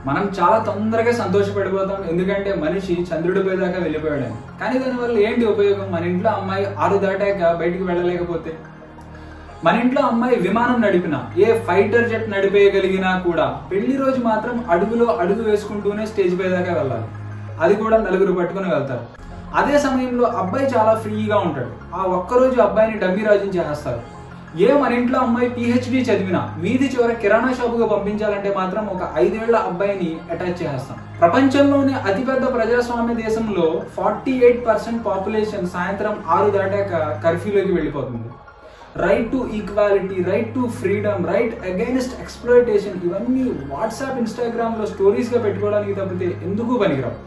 మనం చాలా తొందరగా సంతోషపడిపోతాం ఎందుకంటే మనిషి చంద్రుడిపై దాకా వెళ్ళిపోయాడు కానీ దానివల్ల ఏంటి ఉపయోగం మన ఇంట్లో అమ్మాయి ఆరు దాటాక బయటికి వెళ్ళలేకపోతే మన ఇంట్లో అమ్మాయి విమానం నడిపినా ఏ ఫైటర్ జెట్ నడిపేయగలిగినా కూడా పెళ్లి రోజు మాత్రం అడుగులో అడుగు వేసుకుంటూనే స్టేజ్ పై దాకా వెళ్ళాలి అది కూడా నలుగురు పట్టుకుని వెళ్తారు అదే సమయంలో అబ్బాయి చాలా ఫ్రీగా ఉంటాడు ఆ ఒక్కరోజు అబ్బాయిని డమ్మి రాజ్యం చేస్తారు ఏ మన ఇంట్లో అమ్మాయి పిహెచ్డి చదివినా వీధి చివర కిరాణా షాపుగా పంపించాలంటే మాత్రం ఒక ఐదేళ్ల అబ్బాయిని అటాచ్ చేస్తాం ప్రపంచంలోనే అతిపెద్ద ప్రజాస్వామ్య దేశంలో ఫార్టీ ఎయిట్ పర్సెంట్ పాపులేషన్ సాయంత్రం ఆరు దాటాక కర్ఫ్యూలోకి వెళ్ళిపోతుంది right to equality right to freedom right against exploitation ఇవన్నీ వాట్సాప్ ఇన్స్టాగ్రామ్ లో స్టోరీస్ గా పెట్టుకోవడానికి తప్పితే ఎందుకు పనికిరావు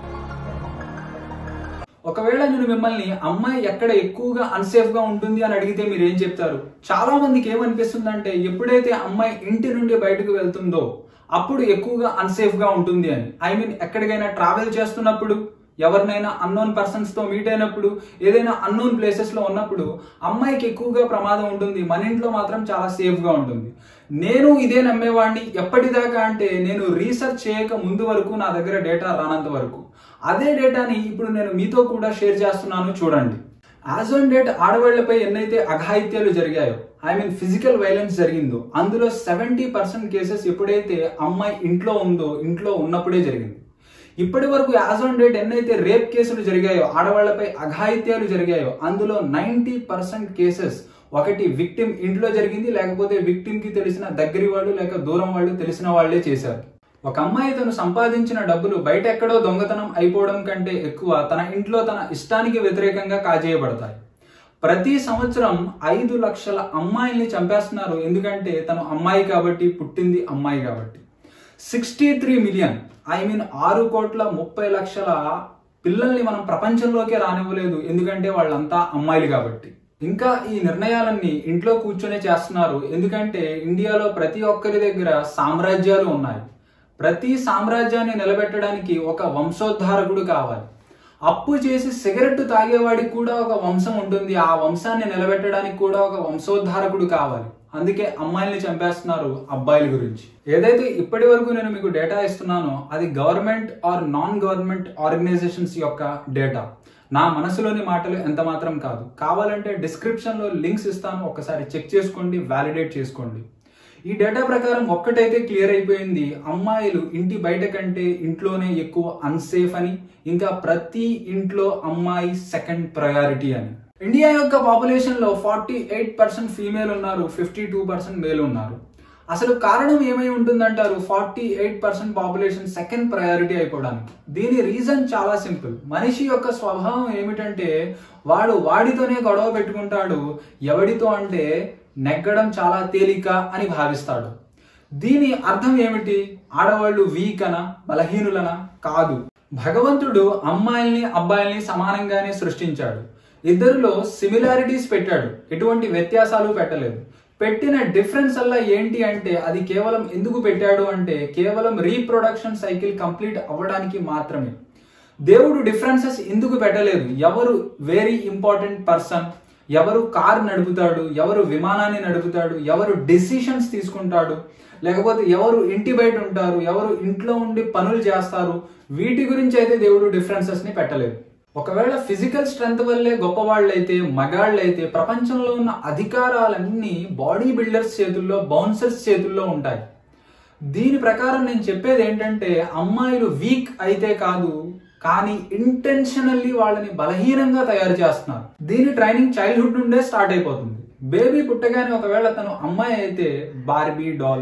ఒకవేళ నేను మిమ్మల్ని అమ్మాయి ఎక్కడ ఎక్కువగా అన్సేఫ్ గా ఉంటుంది అని అడిగితే మీరు ఏం చెప్తారు చాలా మందికి ఏమనిపిస్తుందంటే ఎప్పుడైతే అమ్మాయి ఇంటి నుండి బయటకు వెళ్తుందో అప్పుడు ఎక్కువగా అన్సేఫ్ గా ఉంటుంది అని ఐ మీన్ ఎక్కడికైనా ట్రావెల్ చేస్తున్నప్పుడు ఎవరినైనా అన్నోన్ పర్సన్స్ తో మీట్ అయినప్పుడు ఏదైనా అన్నోన్ ప్లేసెస్ లో ఉన్నప్పుడు అమ్మాయికి ఎక్కువగా ప్రమాదం ఉంటుంది మన ఇంట్లో మాత్రం చాలా సేఫ్ గా ఉంటుంది నేను ఇదే నమ్మేవాడిని ఎప్పటిదాకా అంటే నేను రీసెర్చ్ చేయక ముందు వరకు నా దగ్గర డేటా రానంత వరకు అదే డేటాని ఇప్పుడు నేను మీతో కూడా షేర్ చేస్తున్నాను చూడండి యాజ్ ఆన్ డేట్ ఆడవాళ్లపై ఎన్నైతే అఘాయిత్యాలు జరిగాయో ఐ మీన్ ఫిజికల్ వైలెన్స్ జరిగిందో అందులో సెవెంటీ పర్సెంట్ కేసెస్ ఎప్పుడైతే అమ్మాయి ఇంట్లో ఉందో ఇంట్లో ఉన్నప్పుడే జరిగింది ఇప్పటి వరకు యాజ్ ఆన్ డేట్ ఎన్నైతే రేప్ కేసులు జరిగాయో ఆడవాళ్లపై అఘాయిత్యాలు జరిగాయో అందులో నైంటీ పర్సెంట్ కేసెస్ ఒకటి విక్టిమ్ ఇంట్లో జరిగింది లేకపోతే విక్టిమ్ కి తెలిసిన దగ్గరి వాళ్ళు లేక దూరం వాళ్ళు తెలిసిన వాళ్లే చేశారు ఒక అమ్మాయి తను సంపాదించిన డబ్బులు బయట ఎక్కడో దొంగతనం అయిపోవడం కంటే ఎక్కువ తన ఇంట్లో తన ఇష్టానికి వ్యతిరేకంగా కాజేయబడతాయి ప్రతి సంవత్సరం ఐదు లక్షల అమ్మాయిల్ని చంపేస్తున్నారు ఎందుకంటే తను అమ్మాయి కాబట్టి పుట్టింది అమ్మాయి కాబట్టి sixty three million I mean ఆరు కోట్ల ముప్పై లక్షల పిల్లల్ని మనం ప్రపంచంలోకే రానివ్వలేదు ఎందుకంటే వాళ్ళంతా అమ్మాయిలు కాబట్టి ఇంకా ఈ నిర్ణయాలన్నీ ఇంట్లో కూర్చొనే చేస్తున్నారు ఎందుకంటే ఇండియాలో ప్రతి ఒక్కరి దగ్గర సామ్రాజ్యాలు ఉన్నాయి ప్రతి సామ్రాజ్యాన్ని నిలబెట్టడానికి ఒక వంశోద్ధారకుడు కావాలి అప్పు చేసి సిగరెట్ తాగేవాడికి కూడా ఒక వంశం ఉంటుంది ఆ వంశాన్ని నిలబెట్టడానికి కూడా ఒక వంశోద్ధారకుడు కావాలి అందుకే అమ్మాయిల్ని చంపేస్తున్నారు అబ్బాయిల గురించి ఏదైతే ఇప్పటి వరకు నేను మీకు డేటా ఇస్తున్నానో అది government or non government organizations యొక్క డేటా నా మనసులోని మాటలు ఎంత మాత్రం కాదు కావాలంటే డిస్క్రిప్షన్ లో లింక్స్ ఇస్తాను ఒకసారి చెక్ చేసుకోండి వ్యాలిడేట్ చేసుకోండి ఈ డేటా ప్రకారం ఒక్కటైతే క్లియర్ అయిపోయింది అమ్మాయిలు ఇంటి బయట కంటే ఇంట్లోనే ఎక్కువ అన్సేఫ్ అని ఇంకా ప్రతి ఇంట్లో అమ్మాయి సెకండ్ ప్రయారిటీ అని ఇండియా యొక్క పాపులేషన్ లో ఫార్టీ ఎయిట్ పర్సెంట్ ఫీమేల్ ఉన్నారు ఫిఫ్టీ టూ పర్సెంట్ మేల్ ఉన్నారు అసలు కారణం ఏమై ఉంటుందంటారు forty eight percent population second priority అయిపోవడానికి దీని రీజన్ చాలా సింపుల్ మనిషి యొక్క స్వభావం ఏమిటంటే వాడు వాడితోనే గొడవ పెట్టుకుంటాడు ఎవడితో అంటే నెగ్గడం చాలా తేలిక అని భావిస్తాడు దీని అర్థం ఏమిటి ఆడవాళ్ళు వీక్ అనా బలహీనులనా కాదు భగవంతుడు అమ్మాయిల్ని అబ్బాయిల్ని సమానంగానే సృష్టించాడు ఇద్దరిలో సిమిలారిటీస్ పెట్టాడు ఎటువంటి వ్యత్యాసాలు పెట్టలేదు పెట్టిన డిఫరెన్స్ అలా ఏంటి అంటే అది కేవలం ఎందుకు పెట్టాడు అంటే కేవలం రీప్రొడక్షన్ సైకిల్ కంప్లీట్ అవ్వడానికి మాత్రమే దేవుడు డిఫరెన్సెస్ ఎందుకు పెట్టలేదు ఎవరు వెరీ ఇంపార్టెంట్ పర్సన్ ఎవరు కార్ నడుపుతాడు ఎవరు విమానాన్ని నడుపుతాడు ఎవరు డెసిషన్స్ తీసుకుంటాడు లేకపోతే ఎవరు ఇంటి బయట ఉంటారు ఎవరు ఇంట్లో ఉండి పనులు చేస్తారు వీటి గురించి అయితే దేవుడు డిఫరెన్సెస్ ని పెట్టలేదు ఒకవేళ ఫిజికల్ స్ట్రెంత్ వల్లే గొప్పవాళ్ళైతే మగాళ్ళైతే ప్రపంచంలో ఉన్న అధికారాలన్నీ బాడీ బిల్డర్స్ చేతుల్లో బౌన్సర్స్ చేతుల్లో ఉంటాయి దీని ప్రకారం నేను చెప్పేది ఏంటంటే అమ్మాయిలు వీక్ అయితే కాదు కానీ ఇంటెన్షనల్లీ వాళ్ళని బలహీనంగా తయారు చేస్తున్నారు దీని ట్రైనింగ్ చైల్డ్హుడ్ నుండే స్టార్ట్ అయిపోతుంది బేబీ పుట్టగానే ఒకవేళ తను అమ్మాయి అయితే బార్బీ డాల్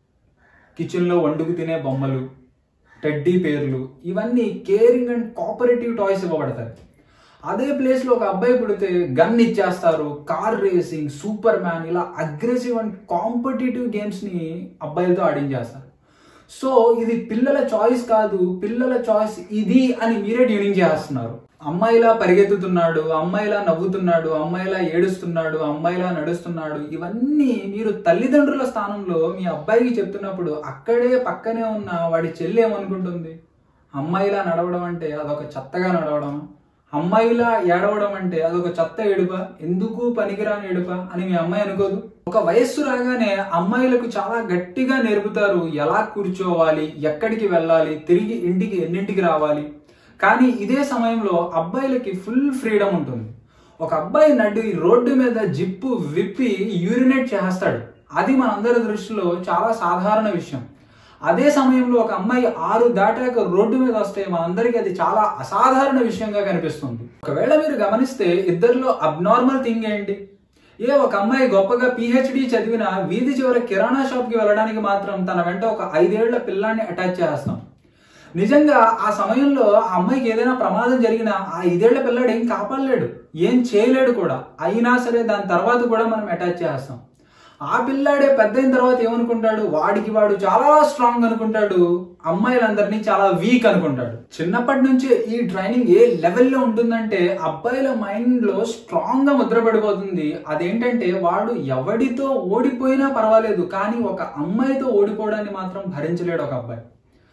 కిచెన్లో వండుకు తినే బొమ్మలు టెడ్డీ పేర్లు ఇవన్నీ కేరింగ్ అండ్ కోఆపరేటివ్ టాయ్స్ ఇవ్వబడతాయి అదే ప్లేస్లో ఒక అబ్బాయి పుడితే గన్ ఇచ్చేస్తారు కార్ రేసింగ్ సూపర్ మ్యాన్ ఇలా అగ్రెసివ్ అండ్ కాంపిటేటివ్ గేమ్స్ని అబ్బాయిలతో ఆడించేస్తారు సో ఇది పిల్లల చాయిస్ కాదు పిల్లల చాయిస్ ఇది అని మీరే ట్యూనింగ్ చేస్తున్నారు అమ్మాయిలా పరిగెత్తుతున్నాడు అమ్మాయిలా నవ్వుతున్నాడు అమ్మాయిలా ఏడుస్తున్నాడు అమ్మాయిలా నడుస్తున్నాడు ఇవన్నీ మీరు తల్లిదండ్రుల స్థానంలో మీ అబ్బాయికి చెప్తున్నప్పుడు అక్కడే పక్కనే ఉన్న వాడి చెల్లి ఏమనుకుంటుంది అమ్మాయిలా నడవడం అంటే అదొక చెత్తగా నడవడం అమ్మాయిలా ఏడవడం అంటే అదొక చెత్త ఏడుప ఎందుకు పనికిరాని ఏడుప అని మీ అమ్మాయి అనుకోదు ఒక వయస్సు రాగానే అమ్మాయిలకు చాలా గట్టిగా నేర్పుతారు ఎలా కూర్చోవాలి ఎక్కడికి వెళ్ళాలి తిరిగి ఇంటికి ఎన్నింటికి రావాలి కానీ ఇదే సమయంలో అబ్బాయిలకి ఫుల్ ఫ్రీడమ్ ఉంటుంది ఒక అబ్బాయి నడి రోడ్డు మీద జిప్పు విప్పి యూరినేట్ చేస్తాడు అది మనందరి దృష్టిలో చాలా సాధారణ విషయం అదే సమయంలో ఒక అమ్మాయి ఆరు దాటాక రోడ్డు మీద వస్తే మనందరికీ అది చాలా అసాధారణ విషయంగా కనిపిస్తుంది ఒకవేళ మీరు గమనిస్తే ఇద్దరిలో అబ్నార్మల్ థింగ్ ఏంటి ఏ ఒక అమ్మాయి గొప్పగా పిహెచ్డి చదివిన వీధి చివర కిరాణా షాప్కి వెళ్ళడానికి మాత్రం తన వెంట ఒక ఐదేళ్ల పిల్లాన్ని అటాచ్ చేస్తాం నిజంగా ఆ సమయంలో ఆ అమ్మాయికి ఏదైనా ప్రమాదం జరిగినా ఆ ఐదేళ్ల పిల్లాడు ఏం కాపాడలేడు ఏం చేయలేడు కూడా అయినా సరే దాని తర్వాత కూడా మనం అటాచ్ చేస్తాం ఆ పిల్లాడే పెద్ద అయిన తర్వాత ఏమనుకుంటాడు వాడికి వాడు చాలా స్ట్రాంగ్ అనుకుంటాడు అమ్మాయిలందరినీ చాలా వీక్ అనుకుంటాడు చిన్నప్పటి నుంచే ఈ ట్రైనింగ్ ఏ లెవెల్లో ఉంటుందంటే అబ్బాయిల మైండ్ లో స్ట్రాంగ్ గా ముద్రపడిపోతుంది అదేంటంటే వాడు ఎవడితో ఓడిపోయినా పర్వాలేదు కానీ ఒక అమ్మాయితో ఓడిపోవడాన్ని మాత్రం భరించలేడు ఒక అబ్బాయి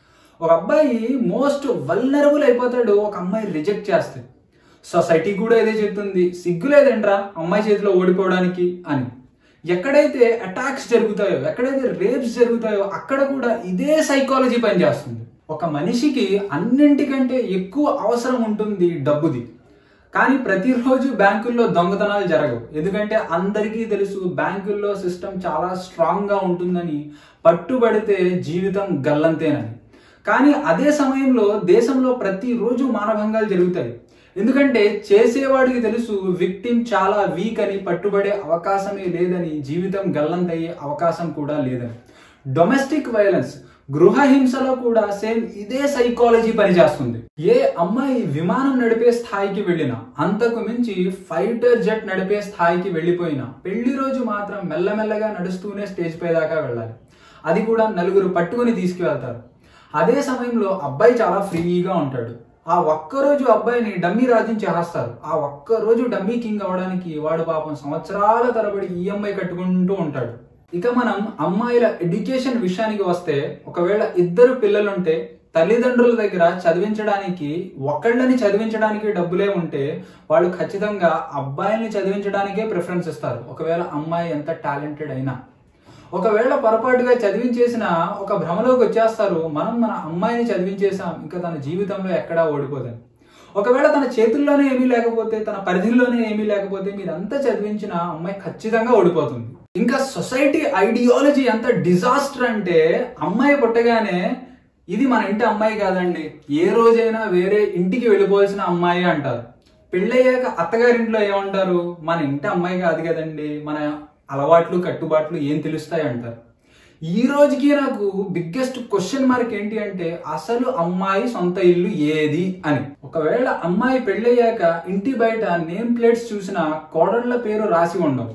ఒక అబ్బాయి మోస్ట్ వల్నరబుల్ అయిపోతాడు ఒక అమ్మాయి రిజెక్ట్ చేస్తే సొసైటీ కూడా ఇదే చెప్తుంది సిగ్గులేదేంట్రా అమ్మాయి చేతిలో ఓడిపోవడానికి అని ఎక్కడైతే అటాక్స్ జరుగుతాయో ఎక్కడైతే రేప్స్ జరుగుతాయో అక్కడ కూడా ఇదే సైకాలజీ పనిచేస్తుంది ఒక మనిషికి అన్నింటికంటే ఎక్కువ అవసరం ఉంటుంది డబ్బుది కానీ ప్రతిరోజు బ్యాంకుల్లో దొంగతనాలు జరగవు ఎందుకంటే అందరికీ తెలుసు బ్యాంకుల్లో సిస్టమ్ చాలా స్ట్రాంగ్ గా ఉంటుందని పట్టుబడితే జీవితం గల్లంతేనని కానీ అదే సమయంలో దేశంలో ప్రతిరోజు మానభంగాలు జరుగుతాయి ఎందుకంటే చేసేవాడికి తెలుసు విక్టిమ్ చాలా వీక్ అని పట్టుబడే అవకాశమే లేదని జీవితం గల్లంతయ్యే అవకాశం కూడా లేదని డొమెస్టిక్ వైలెన్స్ గృహ హింసలో కూడా సేమ్ ఇదే సైకాలజీ పనిచేస్తుంది ఏ అమ్మాయి విమానం నడిపే స్థాయికి వెళ్ళినా అంతకు మించి ఫైటర్ జెట్ నడిపే స్థాయికి వెళ్ళిపోయినా పెళ్లి రోజు మాత్రం మెల్లమెల్లగా నడుస్తూనే స్టేజ్ పై దాకా వెళ్ళాలి అది కూడా నలుగురు పట్టుకుని తీసుకువెళ్తారు అదే సమయంలో అబ్బాయి చాలా ఫ్రీగా ఉంటాడు ఆ ఒక్కరోజు అబ్బాయిని డమ్మీ రాజ్యం చేస్తారు ఆ ఒక్క రోజు డమ్మీ కింగ్ అవడానికి వాడు పాపం సంవత్సరాల తరబడి ఈఎంఐ కట్టుకుంటూ ఉంటాడు ఇక మనం అమ్మాయిల ఎడ్యుకేషన్ విషయానికి వస్తే ఒకవేళ ఇద్దరు పిల్లలుంటే తల్లిదండ్రుల దగ్గర చదివించడానికి ఒకళ్ళని చదివించడానికి డబ్బులే ఉంటే వాళ్ళు ఖచ్చితంగా అబ్బాయిల్ని చదివించడానికే ప్రిఫరెన్స్ ఇస్తారు ఒకవేళ అమ్మాయి ఎంత టాలెంటెడ్ అయినా ఒకవేళ పొరపాటుగా చదివించేసిన ఒక భ్రమలోకి వచ్చేస్తారు మనం మన అమ్మాయిని చదివించేసాం ఇంకా తన జీవితంలో ఎక్కడా ఓడిపోదని ఒకవేళ తన చేతుల్లోనే ఏమీ లేకపోతే తన పరిధిలోనే ఏమీ లేకపోతే మీరంతా చదివించిన అమ్మాయి ఖచ్చితంగా ఓడిపోతుంది ఇంకా సొసైటీ ఐడియాలజీ ఎంత డిజాస్టర్ అంటే అమ్మాయి పుట్టగానే ఇది మన ఇంటి అమ్మాయి కాదండి ఏ రోజైనా వేరే ఇంటికి వెళ్ళిపోవాల్సిన అమ్మాయి అంటారు పెళ్ళయ్యాక అత్తగారింట్లో ఏమంటారు మన ఇంటి అమ్మాయి కాదు కదండి మన అలవాట్లు కట్టుబాట్లు ఏం తెలుస్తాయి అంటారు ఈ రోజుకి నాకు బిగ్గెస్ట్ క్వశ్చన్ మార్క్ ఏంటి అంటే అసలు అమ్మాయి సొంత ఇల్లు ఏది అని ఒకవేళ అమ్మాయి పెళ్ళయ్యాక ఇంటి బయట నేమ్ ప్లేట్స్ చూసిన కోడళ్ల పేరు రాసి ఉండవు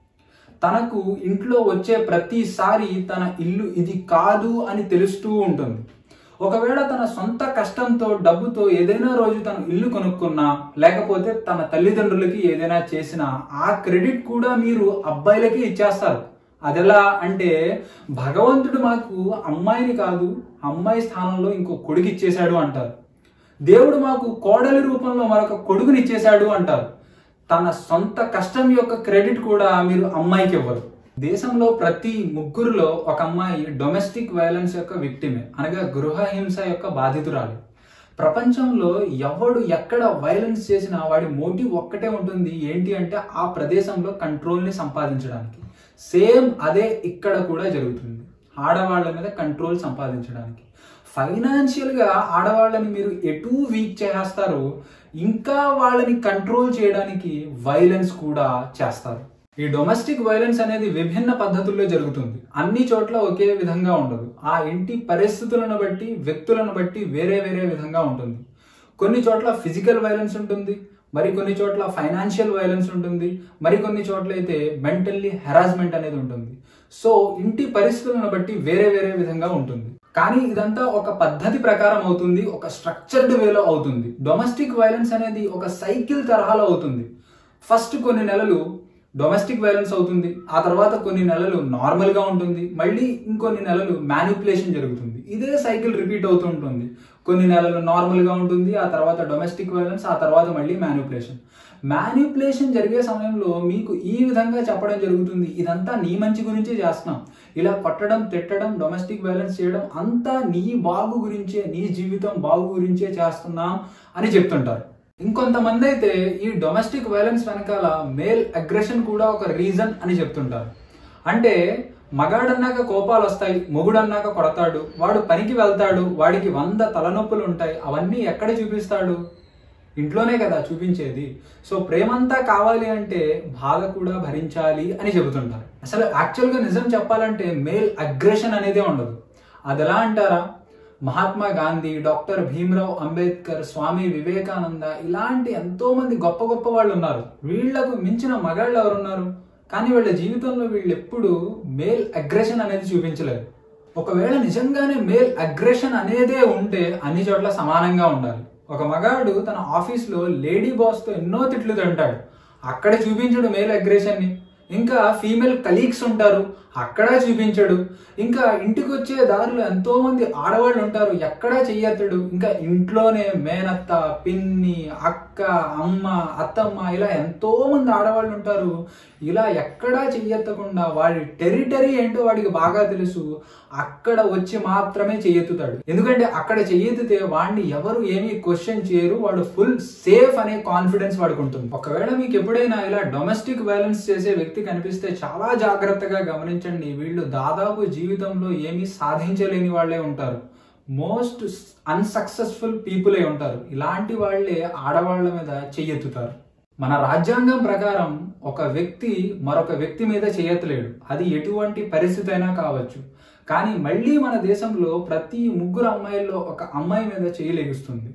తనకు ఇంట్లో వచ్చే ప్రతిసారి తన ఇల్లు ఇది కాదు అని తెలుస్తూ ఉంటుంది ఒకవేళ తన సొంత కష్టంతో డబ్బుతో ఏదైనా రోజు తను ఇల్లు కొనుక్కున్నా లేకపోతే తన తల్లిదండ్రులకి ఏదైనా చేసినా ఆ క్రెడిట్ కూడా మీరు అబ్బాయిలకి ఇచ్చేస్తారు అదెలా అంటే భగవంతుడు మాకు అమ్మాయిని కాదు అమ్మాయి స్థానంలో ఇంకో కొడుకు ఇచ్చేశాడు అంటారు దేవుడు మాకు కోడలి రూపంలో మరొక కొడుకుని ఇచ్చేశాడు అంటారు తన సొంత కష్టం యొక్క క్రెడిట్ కూడా మీరు అమ్మాయికి ఇవ్వరు దేశంలో ప్రతి ముగ్గురులో ఒక అమ్మాయి డొమెస్టిక్ వైలెన్స్ యొక్క విక్టిమే అనగా గృహ హింస యొక్క బాధితురాలు ప్రపంచంలో ఎవడు ఎక్కడ వైలెన్స్ చేసినా వాడి మోటివ్ ఒక్కటే ఉంటుంది ఏంటి అంటే ఆ ప్రదేశంలో కంట్రోల్ని సంపాదించడానికి సేమ్ అదే ఇక్కడ కూడా జరుగుతుంది ఆడవాళ్ళ మీద కంట్రోల్ సంపాదించడానికి ఫైనాన్షియల్గా ఆడవాళ్ళని మీరు ఎటు వీక్ చేస్తారు ఇంకా వాళ్ళని కంట్రోల్ చేయడానికి వైలెన్స్ కూడా చేస్తారు ఈ డొమెస్టిక్ వైలెన్స్ అనేది విభిన్న పద్ధతుల్లో జరుగుతుంది అన్ని చోట్ల ఒకే విధంగా ఉండదు ఆ ఇంటి పరిస్థితులను బట్టి వ్యక్తులను బట్టి వేరే వేరే విధంగా ఉంటుంది కొన్ని చోట్ల ఫిజికల్ వైలెన్స్ ఉంటుంది మరి కొన్ని చోట్ల ఫైనాన్షియల్ వైలెన్స్ ఉంటుంది మరి కొన్ని చోట్ల అయితే మెంటల్లీ హెరాస్మెంట్ అనేది ఉంటుంది సో ఇంటి పరిస్థితులను బట్టి వేరే వేరే విధంగా ఉంటుంది కానీ ఇదంతా ఒక పద్ధతి ప్రకారం అవుతుంది ఒక స్ట్రక్చర్డ్ వేలో అవుతుంది డొమెస్టిక్ వైలెన్స్ అనేది ఒక సైకిల్ తరహాలో అవుతుంది ఫస్ట్ కొన్ని నెలలు డొమెస్టిక్ వైలెన్స్ అవుతుంది ఆ తర్వాత కొన్ని నెలలు నార్మల్ గా ఉంటుంది మళ్ళీ ఇంకొన్ని నెలలు మ్యానిపులేషన్ జరుగుతుంది ఇదే సైకిల్ రిపీట్ అవుతూ ఉంటుంది కొన్ని నెలలు నార్మల్ గా ఉంటుంది ఆ తర్వాత డొమెస్టిక్ వైలెన్స్ ఆ తర్వాత మళ్ళీ మ్యానిపులేషన్ మ్యానిపులేషన్ జరిగే సమయంలో మీకు ఈ విధంగా చెప్పడం జరుగుతుంది ఇదంతా నీ మంచి గురించే చేస్తున్నాం ఇలా కొట్టడం తిట్టడం డొమెస్టిక్ వైలెన్స్ చేయడం అంతా నీ బాగు గురించే నీ జీవితం బాగు గురించే చేస్తున్నాం అని చెప్తుంటారు ఇంకొంతమంది అయితే ఈ డొమెస్టిక్ వైలెన్స్ వెనకాల మేల్ అగ్రెషన్ కూడా ఒక రీజన్ అని చెప్తుంటారు అంటే మగాడన్నాక కోపాలు వస్తాయి మొగుడన్నాక కొడతాడు వాడు పనికి వెళ్తాడు వాడికి వంద తలనొప్పులు ఉంటాయి అవన్నీ ఎక్కడ చూపిస్తాడు ఇంట్లోనే కదా చూపించేది సో ప్రేమంతా కావాలి అంటే బాధ కూడా భరించాలి అని చెబుతుంటారు అసలు యాక్చువల్గా నిజం చెప్పాలంటే మేల్ అగ్రెషన్ అనేదే ఉండదు అది ఎలా అంటారా మహాత్మా గాంధీ డాక్టర్ భీమ్రావ్ అంబేద్కర్ స్వామి వివేకానంద ఇలాంటి ఎంతో మంది గొప్ప గొప్ప వాళ్ళు ఉన్నారు వీళ్లకు మించిన మగాళ్ళు ఎవరున్నారు కానీ వీళ్ళ జీవితంలో వీళ్ళు ఎప్పుడు మేల్ అగ్రెషన్ అనేది చూపించలేదు ఒకవేళ నిజంగానే మేల్ అగ్రెషన్ అనేదే ఉంటే అన్ని చోట్ల సమానంగా ఉండాలి ఒక మగాడు తన ఆఫీస్లో లేడీ బాస్తో ఎన్నో తిట్లు తింటాడు అక్కడ చూపించడు మేల్ అగ్రెషన్ని ఇంకా ఫీమేల్ కలీగ్స్ ఉంటారు అక్కడ చూపించడు ఇంకా ఇంటికి వచ్చే దారిలో ఎంతో మంది ఆడవాళ్ళు ఉంటారు ఎక్కడా చెయ్యత్తడు ఇంకా ఇంట్లోనే మేనత్త పిన్ని అక్క అమ్మ అత్తమ్మ ఇలా ఎంతో మంది ఆడవాళ్ళు ఉంటారు ఇలా ఎక్కడా చెయ్యెత్తకుండా వాడి టెరిటరీ ఏంటో వాడికి బాగా తెలుసు అక్కడ వచ్చి మాత్రమే చెయ్యెత్తుతాడు ఎందుకంటే అక్కడ చెయ్యెత్తితే వాడిని ఎవరు ఏమీ క్వశ్చన్ చేయరు వాడు ఫుల్ సేఫ్ అనే కాన్ఫిడెన్స్ వాడికి ఉంటుంది ఒకవేళ మీకు ఎప్పుడైనా ఇలా డొమెస్టిక్ వైలెన్స్ చేసే వ్యక్తి కనిపిస్తే చాలా జాగ్రత్తగా గమనించండి వీళ్ళు దాదాపు జీవితంలో ఏమీ సాధించలేని వాళ్ళే ఉంటారు మోస్ట్ అన్సక్సెస్ఫుల్ పీపుల్ అయి ఉంటారు ఇలాంటి వాళ్ళే ఆడవాళ్ల మీద చెయ్యెత్తుతారు మన రాజ్యాంగం ప్రకారం ఒక వ్యక్తి మరొక వ్యక్తి మీద చేయట్లేడు అది ఎటువంటి పరిస్థితి అయినా కావచ్చు కానీ మళ్ళీ మన దేశంలో ప్రతి ముగ్గురు అమ్మాయిల్లో ఒక అమ్మాయి మీద చేయలేగుస్తుంది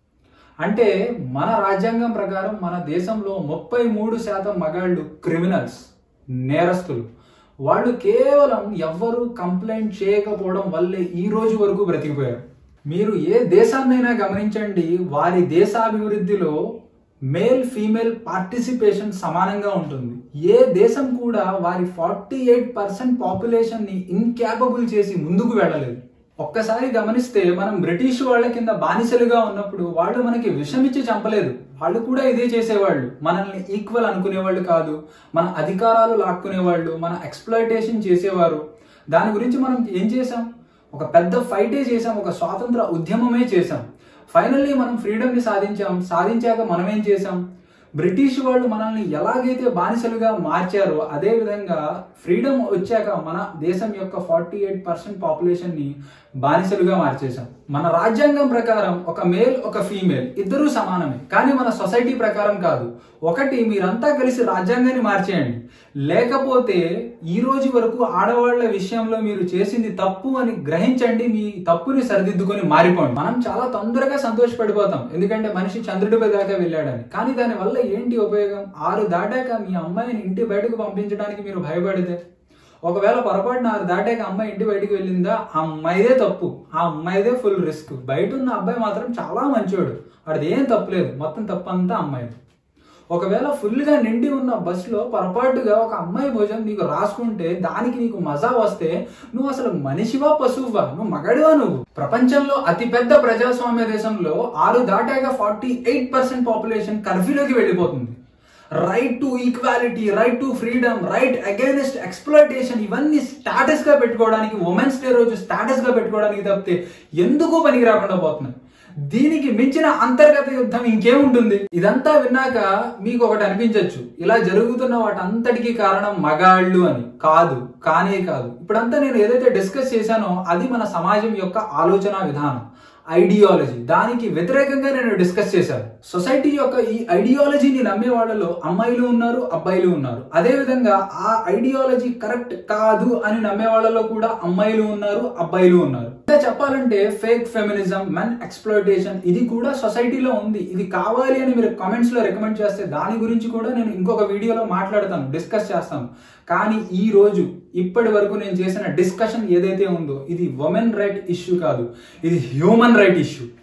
అంటే మన రాజ్యాంగం ప్రకారం మన దేశంలో ముప్పై మూడు శాతం మగాళ్ళు క్రిమినల్స్ నేరస్తులు వాళ్ళు కేవలం ఎవ్వరూ కంప్లైంట్ చేయకపోవడం వల్లే ఈ రోజు వరకు బ్రతికిపోయారు మీరు ఏ దేశాన్నైనా గమనించండి వారి దేశాభివృద్ధిలో మేల్ ఫీమేల్ పార్టిసిపేషన్ సమానంగా ఉంటుంది ఏ దేశం కూడా వారి ఫార్టీ ఎయిట్ పర్సెంట్ పాపులేషన్ని ఇన్క్యాపబుల్ చేసి ముందుకు వెళ్ళలేదు ఒక్కసారి గమనిస్తే మనం బ్రిటిష్ వాళ్ళ కింద బానిసలుగా ఉన్నప్పుడు వాళ్ళు మనకి విషమిచ్చి చంపలేదు వాళ్ళు కూడా ఇదే చేసేవాళ్ళు మనల్ని ఈక్వల్ అనుకునేవాళ్ళు కాదు మన అధికారాలు లాక్కునేవాళ్ళు మన ఎక్స్ప్లాయిటేషన్ చేసేవారు దాని గురించి మనం ఏం చేసాం ఒక పెద్ద ఫైటే చేసాం ఒక స్వాతంత్ర ఉద్యమమే చేసాం ఫైనల్లీ మనం ఫ్రీడమ్ని సాధించాం సాధించాక మనం ఏం చేసాం బ్రిటిష్ వాళ్ళు మనల్ని ఎలాగైతే బానిసలుగా మార్చారో అదే విధంగా ఫ్రీడమ్ వచ్చాక మన దేశం యొక్క ఫార్టీ ఎయిట్ పర్సెంట్ పాపులేషన్ని బానిసలుగా మార్చేశాం మన రాజ్యాంగం ప్రకారం ఒక మేల్ ఒక ఫీమేల్ ఇద్దరూ సమానమే కానీ మన సొసైటీ ప్రకారం కాదు ఒకటి మీరంతా కలిసి రాజ్యాంగాన్ని మార్చేయండి లేకపోతే ఈ రోజు వరకు ఆడవాళ్ల విషయంలో మీరు చేసింది తప్పు అని గ్రహించండి మీ తప్పుని సరిదిద్దుకొని మారిపోండి మనం చాలా తొందరగా సంతోషపడిపోతాం ఎందుకంటే మనిషి చంద్రుడిపై దాకా వెళ్ళాడని కానీ దాని వల్ల ఏంటి ఉపయోగం ఆరు దాటాక మీ అమ్మాయిని ఇంటి బయటకు పంపించడానికి మీరు భయపడితే ఒకవేళ పొరపాటున ఆరు దాటాక అమ్మాయి ఇంటి బయటికి వెళ్ళిందా ఆ అమ్మాయిదే తప్పు ఆ అమ్మాయిదే ఫుల్ రిస్క్ బయట ఉన్న అబ్బాయి మాత్రం చాలా మంచివాడు వాడిది ఏం తప్పులేదు మొత్తం తప్పు అంతా అమ్మాయిది ఒకవేళ ఫుల్గా నిండి ఉన్న బస్సులో పొరపాటుగా ఒక అమ్మాయి భోజనం నీకు రాసుకుంటే దానికి నీకు మజా వస్తే నువ్వు అసలు మనిషివా పశువువా నువ్వు మగడివా నువ్వు ప్రపంచంలో అతిపెద్ద ప్రజాస్వామ్య దేశంలో ఆరు దాటాక ఫార్టీ ఎయిట్ పర్సెంట్ పాపులేషన్ కర్ఫ్యూలోకి వెళ్ళిపోతుంది right to equality right to freedom right against exploitation ఇవన్నీ స్టాటస్ గా పెట్టుకోవడానికి ఉమెన్స్ డే రోజు స్టాటస్ గా పెట్టుకోవడానికి తప్పితే ఎందుకు పనికి రాకుండా పోతున్నాయి దీనికి మించిన అంతర్గత యుద్ధం ఇంకేముంటుంది ఇదంతా విన్నాక మీకు ఒకటి అనిపించవచ్చు ఇలా జరుగుతున్న వాటంతటికి కారణం మగాళ్ళు అని కాదు కానే కాదు ఇప్పుడంతా నేను ఏదైతే డిస్కస్ చేశానో అది మన సమాజం యొక్క ఆలోచన విధానం ఐడియాలజీ దానికి వ్యతిరేకంగా నేను డిస్కస్ చేశాను సొసైటీ యొక్క ఈ ఐడియాలజీని నమ్మే వాళ్ళలో అమ్మాయిలు ఉన్నారు అబ్బాయిలు ఉన్నారు అదే విధంగా ఆ ఐడియాలజీ కరెక్ట్ కాదు అని నమ్మే వాళ్ళలో కూడా అమ్మాయిలు ఉన్నారు అబ్బాయిలు ఉన్నారు ఇంకా చెప్పాలంటే ఫేక్ ఫెమినిజం మెన్ ఎక్స్ప్లోయిటేషన్ ఇది కూడా సొసైటీలో ఉంది ఇది కావాలి అని మీరు కామెంట్స్ లో రికమెండ్ చేస్తే దాని గురించి కూడా నేను ఇంకొక వీడియోలో మాట్లాడతాను డిస్కస్ చేస్తాను కానీ ఈ రోజు ఇప్పటి వరకు నేను చేసిన డిస్కషన్ ఏదైతే ఉందో ఇది ఉమెన్ రైట్ ఇష్యూ కాదు ఇది హ్యూమన్ రైట్ ఇష్యూ